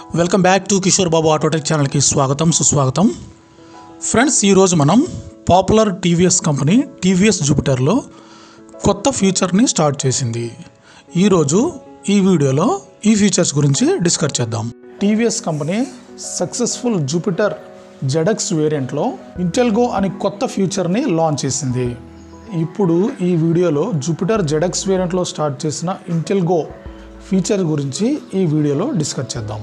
welcome back to Kishore Babu autotech ఛానల్కి స్వాగతం సుస్వాగతం ఫ్రెండ్స్ ఈరోజు మనం పాపులర్ టీవీఎస్ కంపెనీ టీవీఎస్ జూపిటర్లో కొత్త ఫీచర్ని స్టార్ట్ చేసింది ఈరోజు ఈ వీడియోలో ఈ ఫీచర్స్ గురించి డిస్కస్ చేద్దాం TVS company successful Jupiter ZX వేరియంట్లో ఇంటెల్గో అనే కొత్త ఫీచర్ని లాంచ్ చేసింది ఇప్పుడు ఈ వీడియోలో జూపిటర్ జెడక్స్ వేరియంట్లో స్టార్ట్ చేసిన ఇంటెల్గో ఫీచర్ గురించి ఈ వీడియోలో డిస్కస్ చేద్దాం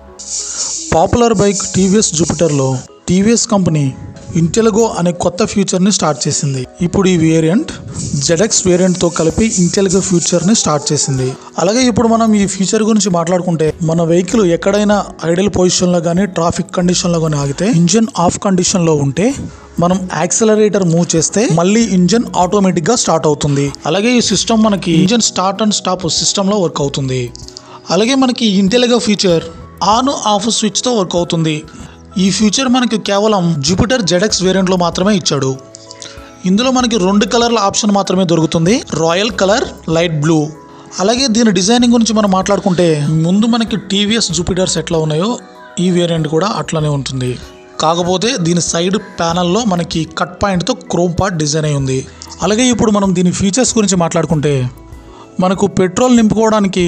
పాపులర్ బైక్ టీవీఎస్ జూపిటర్లో టీవీఎస్ కంపెనీ ఇంటెల్గో అనే కొత్త ఫీచర్ని స్టార్ట్ చేసింది ఇప్పుడు ఈ వేరియంట్ జెడెక్స్ వేరియంట్తో కలిపి ఇంటెల్గో ఫీచర్ని స్టార్ట్ చేసింది అలాగే ఇప్పుడు మనం ఈ ఫీచర్ గురించి మాట్లాడుకుంటే మన వెహికల్ ఎక్కడైనా ఐడల్ పొజిషన్లో కానీ ట్రాఫిక్ కండిషన్లో కానీ ఆగితే ఇంజిన్ ఆఫ్ కండిషన్లో ఉంటే మనం యాక్సిలరేటర్ మూవ్ చేస్తే మళ్ళీ ఇంజిన్ ఆటోమేటిక్గా స్టార్ట్ అవుతుంది అలాగే ఈ సిస్టమ్ మనకి ఇంజిన్ స్టార్ట్ అండ్ స్టాప్ సిస్టంలో వర్క్ అవుతుంది అలాగే మనకి ఇంటెలిగో ఫీచర్ ఆన్ ఆఫ్ స్విచ్తో వర్క్ అవుతుంది ఈ ఫీచర్ మనకి కేవలం జూపిటర్ జెడెక్స్ వేరియంట్లో మాత్రమే ఇచ్చాడు ఇందులో మనకి రెండు కలర్ల ఆప్షన్ మాత్రమే దొరుకుతుంది రాయల్ కలర్ లైట్ బ్లూ అలాగే దీని డిజైనింగ్ గురించి మనం మాట్లాడుకుంటే ముందు మనకి టీవీఎస్ జూపిటర్స్ ఎట్లా ఉన్నాయో ఈ వేరియంట్ కూడా అట్లానే ఉంటుంది కాకపోతే దీని సైడ్ ప్యానల్లో మనకి కట్ పాయింట్తో క్రోమ్ పార్ట్ డిజైన్ అయి ఉంది అలాగే ఇప్పుడు మనం దీని ఫీచర్స్ గురించి మాట్లాడుకుంటే మనకు పెట్రోల్ నింపుకోవడానికి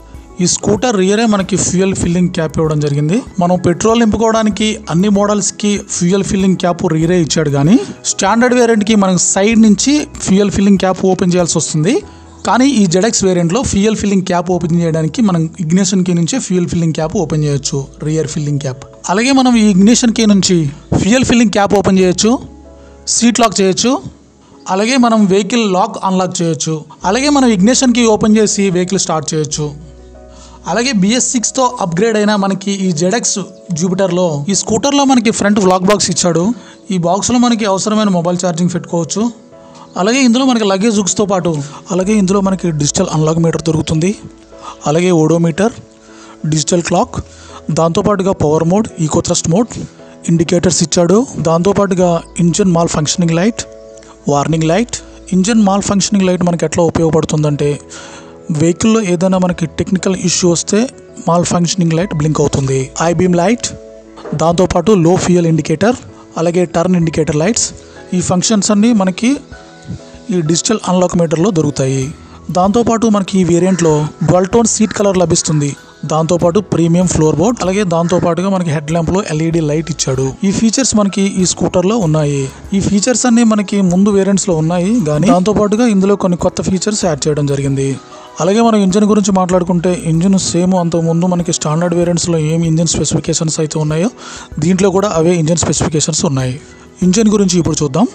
ఈ స్కూటర్ రియరే మనకి ఫ్యూయల్ ఫిల్లింగ్ క్యాప్ ఇవ్వడం జరిగింది మనం పెట్రోల్ నింపుకోవడానికి అన్ని మోడల్స్కి ఫ్యూయల్ ఫిల్లింగ్ క్యాప్ రియరే ఇచ్చాడు కానీ స్టాండర్డ్ వేరియంట్కి మనకు సైడ్ నుంచి ఫ్యూయల్ ఫిల్లింగ్ క్యాప్ ఓపెన్ చేయాల్సి వస్తుంది కానీ ఈ జెడెక్స్ వేరియంట్లో ఫ్యూయల్ ఫిల్లింగ్ క్యాప్ ఓపెన్ చేయడానికి మనం ఇగ్నిషన్ కీ నుంచే ఫ్యూయల్ ఫిల్లింగ్ క్యాప్ ఓపెన్ చేయొచ్చు రియర్ ఫిల్లింగ్ క్యాప్ అలాగే మనం ఈ ఇగ్నిషన్ కీ నుంచి ఫ్యూయల్ ఫిల్లింగ్ క్యాప్ ఓపెన్ చేయొచ్చు సీట్ లాక్ చేయొచ్చు అలాగే మనం వెహికల్ లాక్ అన్లాక్ చేయొచ్చు అలాగే మనం ఇగ్నిషన్ కీ ఓపెన్ చేసి వెహికల్ స్టార్ట్ చేయొచ్చు అలాగే బిఎస్ సిక్స్తో అప్గ్రేడ్ అయిన మనకి ఈ జెడెక్స్ జూపిటర్లో ఈ స్కూటర్లో మనకి ఫ్రంట్ వ్లాగ్ బాక్స్ ఇచ్చాడు ఈ బాక్స్లో మనకి అవసరమైన మొబైల్ ఛార్జింగ్ పెట్టుకోవచ్చు అలాగే ఇందులో మనకి లగేజ్ బుక్స్తో పాటు అలాగే ఇందులో మనకి డిజిటల్ అన్లాక్ మీటర్ దొరుకుతుంది అలాగే ఓడోమీటర్ డిజిటల్ క్లాక్ దాంతోపాటుగా power mode eco thrust mode indicators ఇచ్చాడు దాంతోపాటుగా engine malfunctioning light warning light engine malfunctioning light మనకి ఎట్లా ఉపయోగపడుతుందంటే వెహికల్లో ఏదైనా మనకి టెక్నికల్ ఇష్యూ వస్తే మాల్ ఫంక్షనింగ్ లైట్ బ్లింక్ అవుతుంది ఐ బీమ్ లైట్ దాంతోపాటు లో ఫ్యూయల్ ఇండికేటర్ అలాగే టర్న్ ఇండికేటర్ లైట్స్ ఈ ఫంక్షన్స్ అన్నీ మనకి ఈ డిజిటల్ అన్లాక్ మీటర్లో దొరుకుతాయి దాంతోపాటు మనకి ఈ వేరియంట్లో డ్వల్ టోన్ సీట్ కలర్ లభిస్తుంది దాంతోపాటు ప్రీమియం ఫ్లోర్ బోర్డ్ అలాగే దాంతోపాటుగా మనకి హెడ్ ల్యాంప్లో ఎల్ఈడి లైట్ ఇచ్చాడు ఈ ఫీచర్స్ మనకి ఈ స్కూటర్లో ఉన్నాయి ఈ ఫీచర్స్ అన్ని మనకి ముందు వేరియంట్స్లో ఉన్నాయి కానీ దాంతోపాటుగా ఇందులో కొన్ని కొత్త ఫీచర్స్ యాడ్ చేయడం జరిగింది అలాగే మనం ఇంజిన్ గురించి మాట్లాడుకుంటే ఇంజిన్ సేమ్ అంతకుముందు మనకి స్టాండర్డ్ వేరియంట్స్లో ఏం ఇంజిన్ స్పెసిఫికేషన్స్ అయితే ఉన్నాయో దీంట్లో కూడా అవే ఇంజిన్ స్పెసిఫికేషన్స్ ఉన్నాయి ఇంజిన్ గురించి ఇప్పుడు చూద్దాం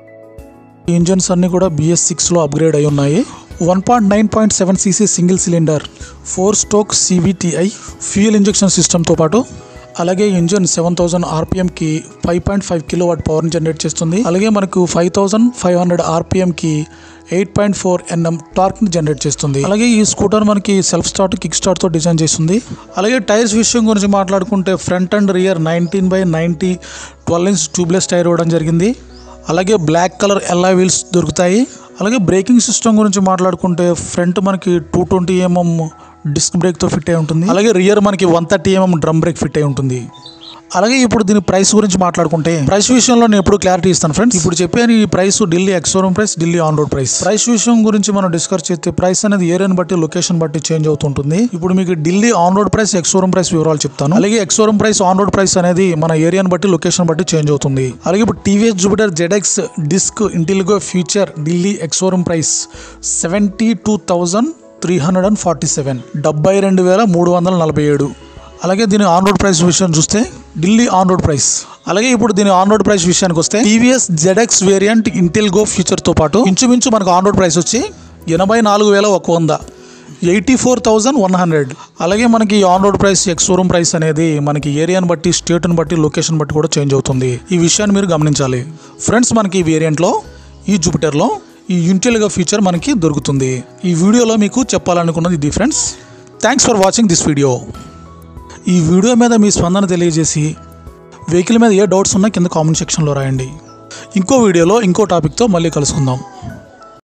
ఈ ఇంజన్స్ అన్నీ కూడా బిఎస్ సిక్స్లో అప్గ్రేడ్ అయి ఉన్నాయి one point nine point seven cc single cylinder four stroke CVTi fuel injection సిస్టమ్తో పాటు అలాగే ఇంజన్ సెవెన్ థౌసండ్ ఆర్పిఎంకి five point five kilo watt పవర్ని జనరేట్ చేస్తుంది అలాగే మనకు ఫైవ్ థౌసండ్ ఫైవ్ హండ్రెడ్ ఆర్పిఎంకి ఎయిట్ పాయింట్ ఫోర్ ఎన్ఎం టార్క్ని జనరేట్ చేస్తుంది అలాగే ఈ స్కూటర్ మనకి సెల్ఫ్ స్టార్ట్ కిక్ స్టార్ట్తో డిజైన్ చేస్తుంది అలాగే టైర్స్ విషయం గురించి మాట్లాడుకుంటే front and rear nineteen by ninety twelve inch tubeless tyre ఇవ్వడం జరిగింది అలాగే బ్లాక్ కలర్ ఎల్లా వీల్స్ దొరుకుతాయి అలాగే బ్రేకింగ్ సిస్టమ్ గురించి మాట్లాడుకుంటే ఫ్రంట్ మనకి టూ ట్వంటీ ఎంఎం డిస్క్ బ్రేక్తో ఫిట్ అయి ఉంటుంది అలాగే రియర్ మనకి one thirty mm drum brake fit అయి ఉంటుంది అలాగే ఇప్పుడు దీని ప్రైస్ గురించి మాట్లాడుకుంటే ప్రైస్ విషయంలో నేను ఎప్పుడు క్లారిటీ ఇస్తాను ఫ్రెండ్స్ ఇప్పుడు చెప్పాను ఈ price Delhi ex showroom price Delhi on road price price విషయం గురించి మనం డిస్కస్ చేస్తే ప్రైస్ అనేది ఏరియాని బట్టి లొకేషన్ బట్టి చేంజ్ అవుతుంటుంది ఇప్పుడు మీకు Delhi on road price ex showroom price వివరాలు చెప్తాను అలాగే ex showroom price on road price అనేది మన ఏరియాని బట్టి లొకేషన్ బట్టి చేంజ్ అవుతుంది అలాగే ఇప్పుడు TVS Jupiter ZX disc IntelliGo feature Delhi ex showroom price seventy two thousand three hundred and forty seven డెబ్బై రెండు వేల మూడు వందల నలభై ఏడు అలాగే దీని ఆన్ రోడ్ ప్రైస్ విషయం చూస్తే ఢిల్లీ ఆన్ రోడ్ ప్రైస్ అలాగే ఇప్పుడు దీని ఆన్ రోడ్ ప్రైస్ విషయానికి వస్తే TVS ZX variant IntelliGo ఫ్యూచర్తో పాటు ఇంచుమించు మనకు ఆన్ రోడ్ ప్రైస్ వచ్చి ఎనభై నాలుగు వేల ఒక వంద eighty four thousand one hundred అలాగే మనకి on road price ex showroom price అనేది మనకి ఏరియాని బట్టి స్టేట్ని బట్టి లొకేషన్ బట్టి కూడా చేంజ్ అవుతుంది ఈ విషయాన్ని మీరు గమనించాలి ఫ్రెండ్స్ మనకి ఈ వేరియంట్లో ఈ జూపిటర్లో ఈ ఇంటెల్గా ఫీచర్ మనకి దొరుకుతుంది ఈ వీడియోలో మీకు చెప్పాలనుకున్నది ఇది friends thanks for watching this video ఈ వీడియో మీద మీ స్పందన తెలియజేసి వెహికల్ మీద ఏ డౌట్స్ ఉన్నా కింద కామెంట్ సెక్షన్లో రాయండి ఇంకో వీడియోలో ఇంకో టాపిక్తో మళ్ళీ కలుసుకుందాం